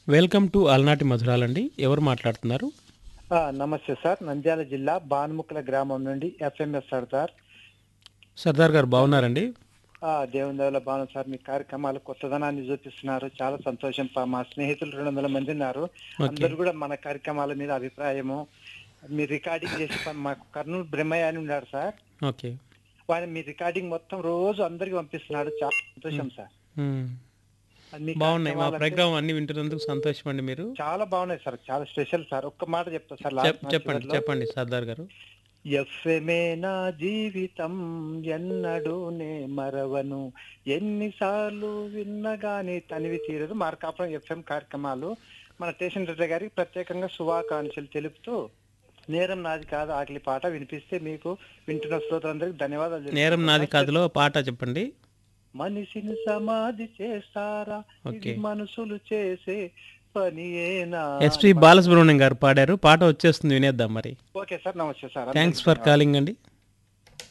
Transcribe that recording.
Welcome to అలనాటి మధురాలండి ఎవరు మాట్లాడుతున్నారు ఆ, నమస్తే సార్ నంద్యాల జిల్లా బాన్ముక్కల గ్రామం నుండి ఎఫ్ఎంఎస్ సర్దార్ సర్దార్ గారు బాగున్నారండి ఆ, దేవుని దేవుల బాను సార్ మీ కార్యక్రమాలు కొత్తదనాన్ని చూపిస్తున్నారు చాలా సంతోషం పా- మా స్నేహితులు రెండు వందల మంది ఉన్నారు అందరూ కూడా మన కార్యక్రమాల మీద అభిప్రాయము మీ రికార్డింగ్ చేసి పం- మాకు కర్నూలు బ్రహ్మయ్య అని ఉన్నాడు సార్ ఓకే వాడు మీ రికార్డింగ్ మొత్తం రోజు అందరికి పంపిస్తున్నాడు చాలా సంతోషం సార్ మ్మ్. అది మీ బాగున్నాయి మా కార్యక్రమాలు ప్రోగ్రామ్ అన్ని వింటున్నందుకు సంతోషం అండి మీరు చాలా బాగున్నాయి సార్ చాలా స్పెషల్ సార్ ఒక్క మాట చెప్తా సార్ చెప్- లాస్ట్ చెప్పండి చెప్పండి సర్దార్ గారు ఎఫ్ఎమే నా జీవితం ఎన్నడూ నే మరవను ఎన్నిసార్లు విన్నగాని తనివి తీరదు మార్కాపురం ఎఫ్ఎం కార్యక్రమాలు మన స్టేషన్ రెడ్డి గారికి ప్రత్యేకంగా శుభాకాంక్షలు తెలుపుతూ నేరం నాది కాదు ఆకలి పాట వినిపిస్తే మీకు వింటున్న శ్రోతలందరికీ ధన్యవాదాలు నేరం తెలుపుతున్నాను. నాది కాదులో పాట చెప్పండి మనిషిని సమాధి చేస్తారా ఇది ఓకే. మనుషులు చేసే పనియేనా ఎస్పి బాలసుబ్రహ్మణ్యం గారు పాడారు పాట వచ్చేస్తుంది వినేద్దాం మరి ఓకే సార్ నమస్తే సార్ థ్యాంక్స్ ఫర్ కాలింగ్ అండి